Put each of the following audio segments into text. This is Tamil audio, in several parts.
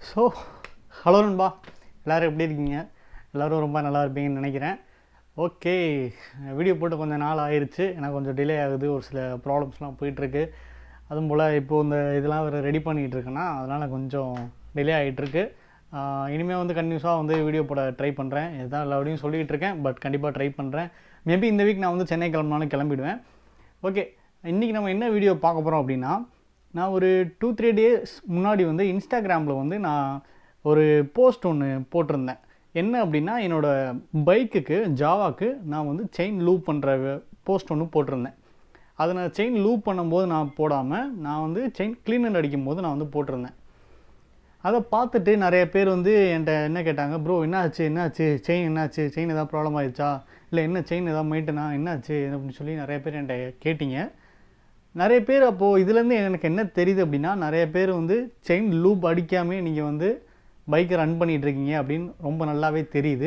ஸோ ஹலோ நண்பா எல்லோரும் எப்படி இருக்கீங்க எல்லோரும் ரொம்ப நல்லா இருப்பீங்கன்னு நினைக்கிறேன் ஓகே வீடியோ போட்டு கொஞ்சம் நாள் ஆயிருச்சு எனக்கு கொஞ்சம் டிலே ஆகுது ஒரு சில ப்ராப்ளம்ஸ்லாம் போயிட்டுருக்கு அதுவும் போல் இப்போது இந்த இதெல்லாம் வேறு ரெடி பண்ணிகிட்டு இருக்கேன்னா அதனால் கொஞ்சம் டிலே ஆகிட்டுருக்கு இனிமேல் வந்து கண்டினியூஸாக வந்து வீடியோ போட ட்ரை பண்ணுறேன் இதுதான் எல்லாரையும் சொல்லிகிட்டு இருக்கேன் பட் கண்டிப்பாக ட்ரை பண்ணுறேன் மேபி இந்த வீக் நான் வந்து சென்னை கிளம்பினாலும் கிளம்பிடுவேன் ஓகே இன்றைக்கி நம்ம என்ன வீடியோ பார்க்க போகிறோம் அப்படின்னா நான் ஒரு டூ த்ரீ டேஸ் முன்னாடி வந்து இன்ஸ்டாகிராமில் வந்து நான் ஒரு போஸ்ட் ஒன்று போட்டிருந்தேன் என்ன அப்படின்னா என்னோடய பைக்குக்கு ஜாவாக்கு நான் வந்து செயின் லூப் பண்ணுற போஸ்ட் ஒன்று போட்டிருந்தேன் அதை நான் செயின் லூப் பண்ணும்போது நான் போடாமல் நான் வந்து செயின் க்ளீனர் அடிக்கும் போது நான் வந்து போட்டிருந்தேன் அதை பார்த்துட்டு நிறைய பேர் வந்து என்கிட்ட என்ன கேட்டாங்க ப்ரோ என்னாச்சு என்னாச்சு செயின் என்னாச்சு செயின் எதாவது ப்ராப்ளம் ஆயிடுச்சா இல்லை என்ன செயின் எதாவது மெயிட்டனா என்னாச்சு அப்படின்னு சொல்லி நிறைய பேர் என்கிட்ட கேட்டிங்க நிறைய பேர் அப்போது இதுலேருந்து எனக்கு என்ன தெரியுது அப்படின்னா நிறைய பேர் வந்து செயின் லூப் அடிக்காமே நீங்கள் வந்து பைக்கை ரன் பண்ணிகிட்டு இருக்கீங்க அப்படின்னு ரொம்ப நல்லாவே தெரியுது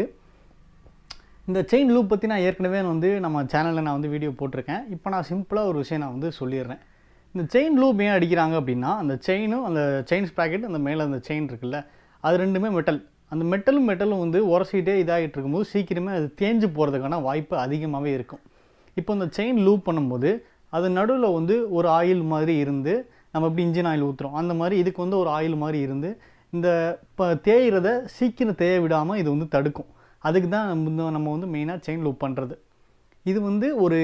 இந்த செயின் லூப் பற்றி நான் ஏற்கனவே வந்து நம்ம சேனலில் நான் வந்து வீடியோ போட்டிருக்கேன் இப்போ நான் சிம்பிளாக ஒரு விஷயம் நான் வந்து சொல்லிடுறேன் இந்த செயின் லூப் ஏன் அடிக்கிறாங்க அப்படின்னா அந்த செயினும் அந்த செயின் ஸ்ப்ராக்கெட் அந்த மேலே அந்த செயின் இருக்குல்ல அது ரெண்டுமே மெட்டல் அந்த மெட்டலும் மெட்டலும் வந்து உரசிட்டே இதாகிட்டு இருக்கும்போது சீக்கிரமே அது தேஞ்சு போகிறதுக்கான வாய்ப்பு அதிகமாகவே இருக்கும் இப்போ இந்த செயின் லூப் பண்ணும்போது அது நடுவில் வந்து ஒரு ஆயில் மாதிரி இருந்து நம்ம எப்படி இன்ஜின் ஆயில் ஊற்றுறோம் அந்த மாதிரி இதுக்கு வந்து ஒரு ஆயில் மாதிரி இருந்து இந்த இப்போ தேயிறத சீக்கிரம் தேய விடாமல் இது வந்து தடுக்கும் அதுக்கு தான் நம்ம நம்ம வந்து மெயினாக செயின் லூப் பண்ணுறது இது வந்து ஒரு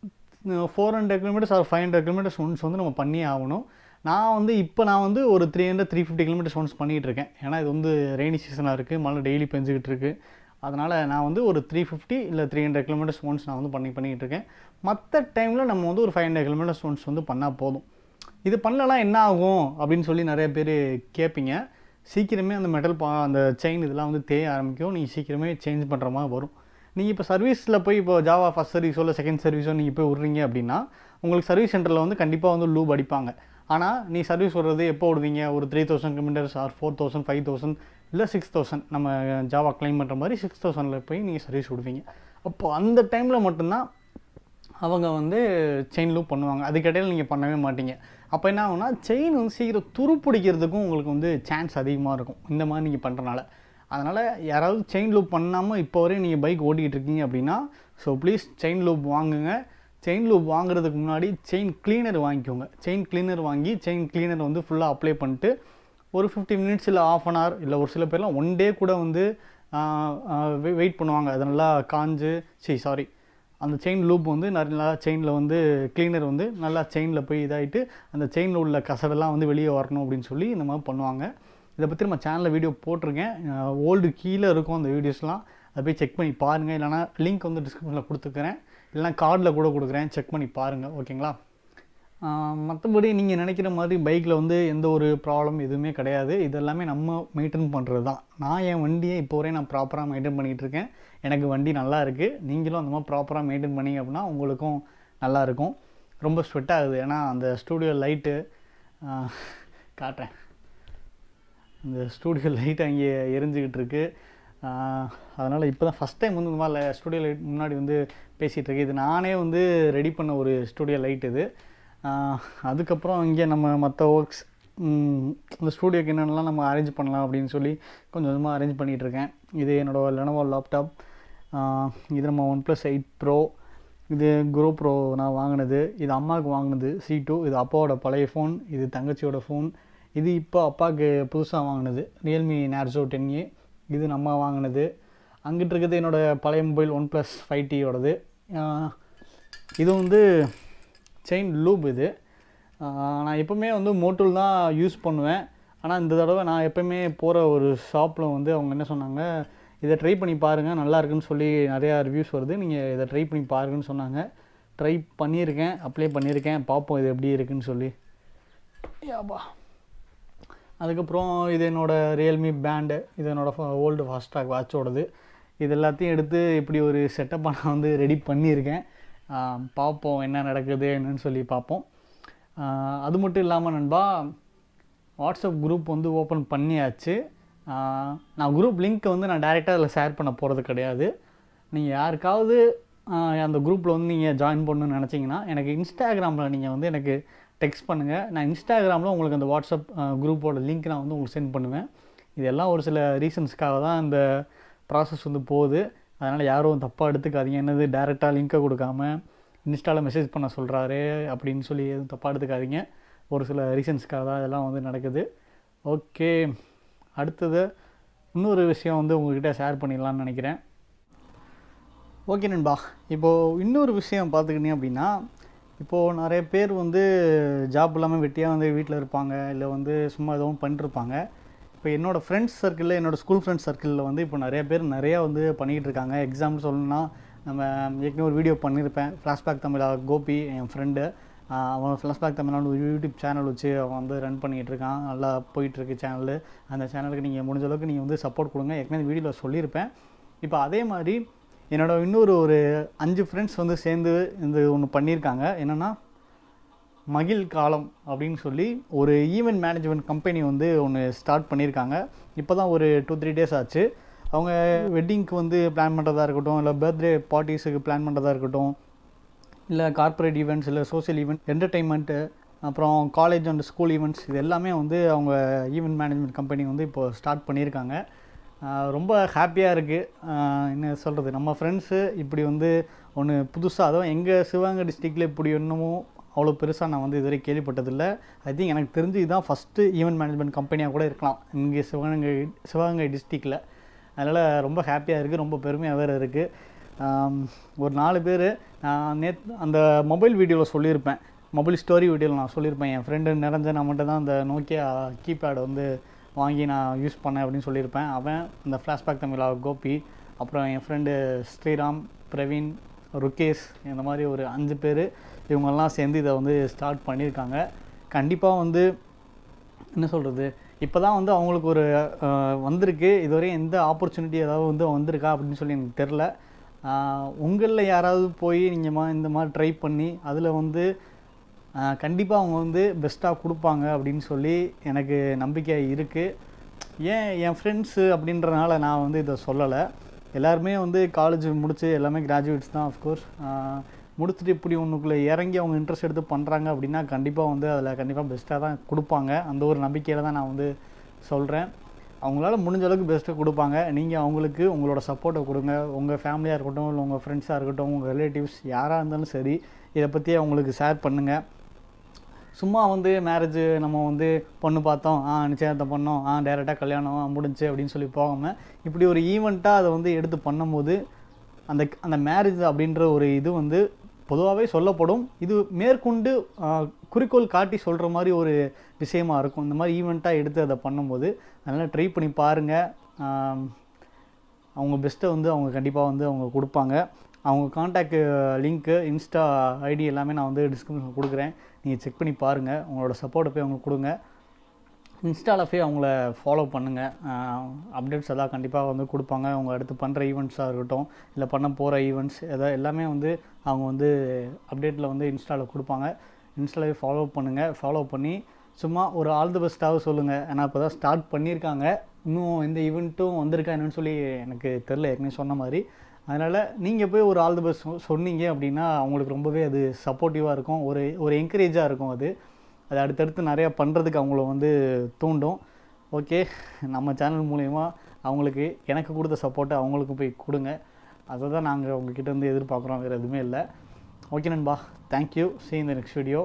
four hundred kilometres or five hundred kilometres once வந்து நம்ம பண்ணியே ஆகணும் நான் வந்து இப்போ நான் வந்து ஒரு three hundred three fifty kilometres once பண்ணிகிட்டு இருக்கேன் ஏன்னா இது வந்து ரெய்னி சீசனாக இருக்குது மழை டெய்லி பெஞ்சிக்கிட்டு இருக்குது அதனால் நான் வந்து ஒரு த்ரீ ஃபிஃப்டி இல்லை த்ரீ ஹண்ட்ரட் கிலோமீட்டர்ஸ் ஒன்ஸ் நான் வந்து பண்ணி பண்ணிகிட்டு இருக்கேன் மற்ற டைமில் நம்ம வந்து ஒரு ஃபைவ் ஹண்ட்ரட் கிலோமீட்டர்ஸ் ஒன்ஸ் வந்து பண்ணால் போதும் இது பண்ணலாம் என்ன ஆகும் அப்படின்னு சொல்லி நிறைய பேர் கேட்பீங்க சீக்கிரமே அந்த மெட்டல் பா அந்த செயின் இதெல்லாம் வந்து தேய ஆரம்பிக்கும் நீங்கள் சீக்கிரமே சேஞ்ச் பண்ணுற மாதிரி வரும் நீங்கள் இப்போ சர்வீஸில் போய் இப்போ ஜாவா ஃபஸ்ட் சர்வீஸோ இல்லை செகண்ட் சர்வீஸோ நீங்கள் போய் விட்றீங்க அப்படின்னா உங்களுக்கு சர்வீஸ் சென்டரில் வந்து கண்டிப்பாக வந்து லூப் அடிப்பாங்க ஆனால் நீ சர்வீஸ் விடுறது எப்போ விடுவீங்க ஒரு three thousand kilometres or four thousand five thousand இல்லை சிக்ஸ் தௌசண்ட் நம்ம ஜாவா கிளைம் பண்ணுற மாதிரி சிக்ஸ் தௌசண்டில் போய் நீங்கள் சர்வீஸ் விடுவீங்க அப்போது அந்த டைமில் மட்டும்தான் அவங்க வந்து செயின் லூப் பண்ணுவாங்க அதுக்கிடையில் நீங்கள் பண்ணவே மாட்டீங்க அப்போ என்ன ஆகும்னா செயின் வந்து சீக்கிரம் துரு பிடிக்கிறதுக்கும் உங்களுக்கு வந்து சான்ஸ் அதிகமாக இருக்கும் இந்த மாதிரி நீங்கள் பண்ணுறனால அதனால் யாராவது செயின் லூப் பண்ணாமல் இப்போ வரையும் நீங்கள் பைக் ஓட்டிகிட்டு இருக்கீங்க அப்படின்னா ஸோ ப்ளீஸ் செயின் லூப் வாங்குங்க செயின் லூப் வாங்குறதுக்கு முன்னாடி செயின் க்ளீனர் வாங்கிக்கோங்க செயின் க்ளீனர் வாங்கி செயின் க்ளீனர் வந்து ஃபுல்லாக அப்ளை பண்ணிட்டு ஒரு ஃபிஃப்டி மினிட்ஸ் இல்லை ஆஃப் அன் ஹவர் இல்லை ஒரு சில பேர்லாம் ஒன் டே கூட வந்து வெயிட் பண்ணுவாங்க அது நல்லா காஞ்சு சரி சாரி அந்த செயின் லூப் வந்து நல்லா செயினில் வந்து க்ளீனர் வந்து நல்லா செயினில் போய் இதாகிட்டு அந்த செயினில் உள்ள கசடெல்லாம் வந்து வெளியே வரணும் அப்படின்னு சொல்லி இந்த மாதிரி பண்ணுவாங்க இதை பற்றி நம்ம சேனலில் வீடியோ போட்டிருக்கேன் ஓல்டு கீழே இருக்கும் அந்த வீடியோஸ்லாம் அதை போய் செக் பண்ணி பாருங்கள் இல்லைனா லிங்க் வந்து டிஸ்கிரிப்ஷனில் கொடுத்துக்கிறேன் இல்லைனா கார்டில் கூட கொடுக்குறேன் செக் பண்ணி பாருங்கள் ஓகேங்களா மற்றபடி நீங்கள் நினைக்கிற மாதிரி பைக்கில் வந்து எந்த ஒரு ப்ராப்ளம் எதுவுமே கிடையாது இதெல்லாமே நம்ம மெயின்டைன் பண்ணுறது தான் நான் என் வண்டியை இப்போ வரையும் நான் ப்ராப்பராக மெயின்டைன் பண்ணிகிட்டு இருக்கேன் எனக்கு வண்டி நல்லா இருக்குது நீங்களும் அந்த மாதிரி ப்ராப்பராக மெயின்டைன் பண்ணிங்க அப்படின்னா உங்களுக்கும் நல்லா இருக்கும் ரொம்ப ஸ்வெட் ஆகுது ஏன்னா அந்த ஸ்டூடியோ லைட்டு காட்டுறேன் இந்த ஸ்டூடியோ லைட் அங்கே எரிஞ்சிக்கிட்டு இருக்கு அதனால் இப்போ தான் ஃபஸ்ட் டைம் வந்து இந்த மாதிரி ஸ்டூடியோ லைட் முன்னாடி வந்து பேசிகிட்டு இருக்கு இது நானே வந்து ரெடி பண்ண ஒரு ஸ்டூடியோ லைட் இது அதுக்கப்புறம் இங்கே நம்ம மற்ற ஒர்க்ஸ் இந்த ஸ்டூடியோக்கு என்னென்னலாம் நம்ம அரேஞ்ச் பண்ணலாம் அப்படின்னு சொல்லி கொஞ்சம் கொஞ்சமாக அரேஞ்ச் பண்ணிகிட்ருக்கேன் இது என்னோடய லெனவோ லேப்டாப் இது நம்ம ஒன் ப்ளஸ் எயிட் ப்ரோ இது குரோ ப்ரோ நான் வாங்கினது இது அம்மாவுக்கு வாங்கினது சி டூ இது அப்பாவோட பழைய ஃபோன் இது தங்கச்சியோட ஃபோன் இது இப்போ அப்பாவுக்கு புதுசாக வாங்கினது ரியல்மி நேர்ஸோ டென் ஏ இது நம்ம வாங்கினது அங்கிட்டு இருக்கிறது என்னோடய பழைய மொபைல் ஒன் ப்ளஸ் ஃபைவ் டியோடது இது வந்து செயின் லூப் இது நான் எப்போவுமே வந்து மோட்டூல் தான் யூஸ் பண்ணுவேன் ஆனால் இந்த தடவை நான் எப்போயுமே போகிற ஒரு ஷாப்பில் வந்து அவங்க என்ன சொன்னாங்க இதை ட்ரை பண்ணி பாருங்கள் நல்லா இருக்குன்னு சொல்லி நிறையா ரிவ்யூஸ் வருது நீங்கள் இதை ட்ரை பண்ணி பாருங்கன்னு சொன்னாங்க ட்ரை பண்ணியிருக்கேன் அப்ளை பண்ணியிருக்கேன் பார்ப்போம் இது எப்படி இருக்குன்னு சொல்லி யாபா அதுக்கப்புறம் இது என்னோடய ரியல்மி பேண்டு இது என்னோடய ஓல்டு ஃபாஸ்ட்ராக் வாட்சோடது இது எல்லாத்தையும் எடுத்து இப்படி ஒரு செட்டப்பாக நான் வந்து ரெடி பண்ணியிருக்கேன் பார்ப்போம் என்ன நடக்குது என்னன்னு சொல்லி பார்ப்போம் அது மட்டும் இல்லாமல் நண்பா வாட்ஸ்அப் குரூப் வந்து ஓப்பன் பண்ணியாச்சு நான் குரூப் லிங்க்கை வந்து நான் டைரெக்டாக அதில் ஷேர் பண்ண போகிறது கிடையாது நீங்கள் யாருக்காவது அந்த குரூப்பில் வந்து நீங்கள் ஜாயின் பண்ணணும்னு நினச்சிங்கன்னா எனக்கு இன்ஸ்டாகிராமில் நீங்கள் வந்து எனக்கு டெக்ஸ்ட் பண்ணுங்கள் நான் இன்ஸ்டாகிராமில் உங்களுக்கு அந்த வாட்ஸ்அப் குரூப்போட லிங்க் நான் வந்து உங்களுக்கு சென்ட் பண்ணுவேன் இதெல்லாம் ஒரு சில ரீசன்ஸ்க்காக தான் இந்த ப்ராசஸ் வந்து போகுது அதனால் யாரும் தப்பாக எடுத்துக்காதீங்க என்னது டேரெக்டாக லிங்க்கை கொடுக்காம இன்ஸ்டாவில் மெசேஜ் பண்ண சொல்கிறாரு அப்படின்னு சொல்லி எதுவும் தப்பாக எடுத்துக்காதீங்க ஒரு சில ரீசன்ஸ்க்காக தான் இதெல்லாம் வந்து நடக்குது ஓகே அடுத்தது இன்னொரு விஷயம் வந்து உங்கள்கிட்ட ஷேர் பண்ணிடலான்னு நினைக்கிறேன் ஓகே நண்பா இப்போது இன்னொரு விஷயம் பார்த்துக்கிட்டீங்க அப்படின்னா இப்போது நிறைய பேர் வந்து ஜாப் இல்லாமல் வெட்டியாக வந்து வீட்டில் இருப்பாங்க இல்லை வந்து சும்மா எதுவும் பண்ணிட்டுருப்பாங்க இப்போ என்னோடய ஃப்ரெண்ட்ஸ் சர்க்கிளில் என்னோடய ஸ்கூல் ஃப்ரெண்ட்ஸ் சர்க்கிளில் வந்து இப்போ நிறைய பேர் நிறையா வந்து பண்ணிக்கிட்டு இருக்காங்க எக்ஸாம்பிள் சொல்லணும்னா நம்ம ஏற்கனவே ஒரு வீடியோ பண்ணியிருப்பேன் ஃப்ளாஷ்பேக் தமிழா கோபி என் ஃப்ரெண்டு அவன் ஃப்ளாஷ்பேக் தமிழ்நாடு ஒரு யூடியூப் சேனல் வச்சு அவன் வந்து ரன் பண்ணிகிட்டு இருக்கான் நல்லா போயிட்டுருக்கு சேனல் அந்த சேனலுக்கு நீங்கள் முடிஞ்ச அளவுக்கு நீங்கள் வந்து சப்போர்ட் கொடுங்க ஏற்கனவே வீடியோவில் சொல்லியிருப்பேன் இப்போ அதே மாதிரி என்னோட இன்னொரு ஒரு அஞ்சு ஃப்ரெண்ட்ஸ் வந்து சேர்ந்து இந்த ஒன்று பண்ணியிருக்காங்க என்னென்னா மகிழ் காலம் அப்படின்னு சொல்லி ஒரு ஈவெண்ட் மேனேஜ்மெண்ட் கம்பெனி வந்து ஒன்று ஸ்டார்ட் பண்ணியிருக்காங்க இப்போ தான் ஒரு டூ த்ரீ டேஸ் ஆச்சு அவங்க வெட்டிங்க்கு வந்து பிளான் பண்ணுறதா இருக்கட்டும் இல்லை பர்த்டே பார்ட்டிஸுக்கு பிளான் பண்ணுறதா இருக்கட்டும் இல்லை கார்ப்பரேட் ஈவெண்ட்ஸ் இல்லை சோஷியல் ஈவெண்ட் என்டர்டெயின்மெண்ட்டு அப்புறம் காலேஜ் அண்ட் ஸ்கூல் ஈவெண்ட்ஸ் இது எல்லாமே வந்து அவங்க ஈவெண்ட் மேனேஜ்மெண்ட் கம்பெனி வந்து இப்போது ஸ்டார்ட் பண்ணியிருக்காங்க ஆஹ் ரொம்ப ஹாப்பியாக இருக்குது என்ன சொல்கிறது நம்ம ஃப்ரெண்ட்ஸு இப்படி வந்து ஒன்று புதுசாக அதுவும் எங்கள் சிவகங்கை டிஸ்ட்ரிக்டில் இப்படி இன்னமும் அவ்வளோ பெருசாக நான் வந்து இதுவரை கேள்விப்பட்டதில்லை ஐ திங்க் எனக்கு தெரிஞ்சு இதுதான் ஃபஸ்ட்டு ஈவெண்ட் மேனேஜ்மெண்ட் கம்பெனியாக கூட இருக்கலாம் இங்கே சிவகங்கை சிவகங்கை டிஸ்ட்ரிக்டில் அதனால் ரொம்ப ஹாப்பியாக இருக்குது ரொம்ப பெருமையாக வேறு இருக்குது ஒரு நாலு பேர் நான் நேத் அந்த மொபைல் வீடியோவில் சொல்லியிருப்பேன் மொபைல் ஸ்டோரி வீடியோவில் நான் சொல்லியிருப்பேன் என் ஃப்ரெண்டு நிறைஞ்ச நான் மட்டும் தான் அந்த நோக்கியா கீபேட் வந்து வாங்கி நான் யூஸ் பண்ணேன் அப்படின்னு சொல்லியிருப்பேன் அவன் இந்த ஃப்ளாஷ்பேக் தமிழா கோபி அப்புறம் என் ஃப்ரெண்டு ஸ்ரீராம் பிரவீன் ருகேஷ் இந்த மாதிரி ஒரு அஞ்சு பேர் இவங்கெல்லாம் சேர்ந்து இதை வந்து ஸ்டார்ட் பண்ணியிருக்காங்க கண்டிப்பாக வந்து என்ன சொல்கிறது இப்போ தான் வந்து அவங்களுக்கு ஒரு அஹ், வந்திருக்கு இதுவரையும் எந்த ஆப்பர்ச்சுனிட்டி ஏதாவது வந்து வந்திருக்கா அப்படின்னு சொல்லி எனக்கு தெரில உங்களில் யாராவது போய் நீங்கள் மா இந்த மாதிரி ட்ரை பண்ணி அதில் வந்து கண்டிப்பாக அவங்க வந்து பெஸ்ட்டாக கொடுப்பாங்க அப்படின்னு சொல்லி எனக்கு நம்பிக்கை இருக்குது ஏன் என் ஃப்ரெண்ட்ஸு அப்படின்றனால நான் வந்து இதை சொல்லலை எல்லாருமே வந்து காலேஜ் முடிச்சு எல்லாமே கிராஜுவேட்ஸ் தான் அஃப்கோர்ஸ் முடிச்சுட்டு இப்படி ஒன்றுக்குள்ளே இறங்கி அவங்க இன்ட்ரெஸ்ட் எடுத்து பண்ணுறாங்க அப்படின்னா கண்டிப்பாக வந்து அதில் கண்டிப்பாக பெஸ்ட்டாக தான் கொடுப்பாங்க அந்த ஒரு நம்பிக்கையில் தான் நான் வந்து சொல்கிறேன் அவங்களால முடிஞ்ச அளவுக்கு பெஸ்ட்டு கொடுப்பாங்க நீங்கள் அவங்களுக்கு உங்களோட சப்போர்ட்டை கொடுங்க உங்கள் ஃபேமிலியாக இருக்கட்டும் இல்லை உங்கள் ஃப்ரெண்ட்ஸாக இருக்கட்டும் உங்கள் ரிலேட்டிவ்ஸ் யாராக இருந்தாலும் சரி இதை பற்றி அவங்களுக்கு ஷேர் பண்ணுங்கள் சும்மா வந்து மேரேஜ் நம்ம வந்து பொண்ணு பார்த்தோம் ஆ நிச்சயத்தை பண்ணோம் ஆ டேரெக்டாக கல்யாணம் ஆ, முடிஞ்சுச்சு அப்படின்னு சொல்லி போகாமல் இப்படி ஒரு ஈவெண்ட்டாக அதை வந்து எடுத்து பண்ணும்போது அந்த அந்த மேரேஜ் அப்படின்ற ஒரு இது வந்து பொதுவாகவே சொல்லப்படும் இது மேற்கொண்டு ஆ, குறிக்கோள் காட்டி சொல்கிற மாதிரி ஒரு விஷயமா இருக்கும் இந்த மாதிரி ஈவெண்ட்டாக எடுத்து அதை பண்ணும்போது அதனால் ட்ரை பண்ணி பாருங்கள் அவங்க பெஸ்ட்டை வந்து அவங்க கண்டிப்பாக வந்து அவங்க கொடுப்பாங்க அவங்க காண்டாக்ட் லிங்க்கு இன்ஸ்டா ஐடி எல்லாமே நான் வந்து டிஸ்கிரிப்ஷன் கொடுக்குறேன் நீங்கள் செக் பண்ணி பாருங்கள் உங்களோட சப்போர்ட்டை போய் அவங்களுக்கு கொடுங்க இன்ஸ்டாவில் போய் அவங்கள ஃபாலோ பண்ணுங்கள் அப்டேட்ஸ் எல்லாம் கண்டிப்பாக வந்து கொடுப்பாங்க அவங்க அடுத்து பண்ணுற ஈவெண்ட்ஸாக இருக்கட்டும் இல்லை பண்ண போகிற ஈவெண்ட்ஸ் எதாவது எல்லாமே வந்து அவங்க வந்து அப்டேட்டில் வந்து இன்ஸ்டாவில் கொடுப்பாங்க இன்ஸ்டாவில் ஃபாலோ பண்ணுங்கள் ஃபாலோ பண்ணி சும்மா ஒரு ஆல் தி பெஸ்ட்டாக சொல்லுங்கள் ஏன்னா இப்போ தான் ஸ்டார்ட் பண்ணியிருக்காங்க இன்னும் எந்த ஈவெண்ட்டும் வந்திருக்கா என்னன்னு சொல்லி எனக்கு தெரில ஏற்கனவே சொன்ன மாதிரி அதனால் நீங்கள் போய் ஒரு ஆல் தி பெஸ்ட் சொன்னீங்க அப்படின்னா அவங்களுக்கு ரொம்பவே அது சப்போர்ட்டிவாக இருக்கும் ஒரு ஒரு என்கரேஜாக இருக்கும் அது அது அடுத்தடுத்து நிறையா பண்ணுறதுக்கு அவங்கள வந்து தூண்டும் ஓகே நம்ம சேனல் மூலயமா அவங்களுக்கு எனக்கு கொடுத்த சப்போர்ட்டை அவங்களுக்கு போய் கொடுங்க அதை தான் நாங்கள் உங்ககிட்ட இருந்து எதிர்பார்க்குறோம் வேறு எதுவுமே இல்லை ஓகே நண்பா thank you see you in the next video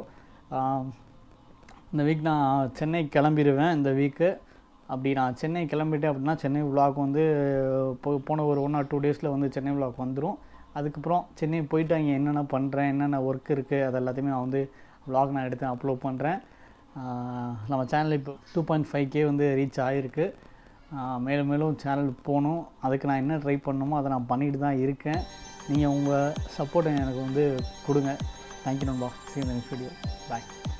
இந்த வீக் நான் சென்னை கிளம்பிடுவேன் இந்த வீக்கு அப்படி நான் சென்னை கிளம்பிட்டேன் அப்படின்னா சென்னை விலாக் வந்து போ- போன ஒரு ஒன் ஆர் டூ டேஸில் வந்து சென்னை விலாக் வந்துடும் அதுக்கப்புறம் சென்னை போயிட்டு அங்கே என்னென்ன பண்ணுறேன் என்னென்ன ஒர்க் இருக்குது அது எல்லாத்தையுமே நான் வந்து vlog நான் எடுத்து அப்லோட் பண்ணுறேன் நம்ம சேனல் இப்போ டூ பாயிண்ட் ஃபைவ் கே வந்து ரீச் ஆகிருக்கு மேலும் மேலும் சேனல் போகணும் அதுக்கு நான் என்ன ட்ரை பண்ணணுமோ அதை நான் பண்ணிட்டு தான் இருக்கேன் நீங்கள் உங்கள் சப்போர்ட்டை எனக்கு வந்து கொடுங்க தேங்க்யூ நண்பா சீ நெக்ஸ்ட் வீடியோ பாய்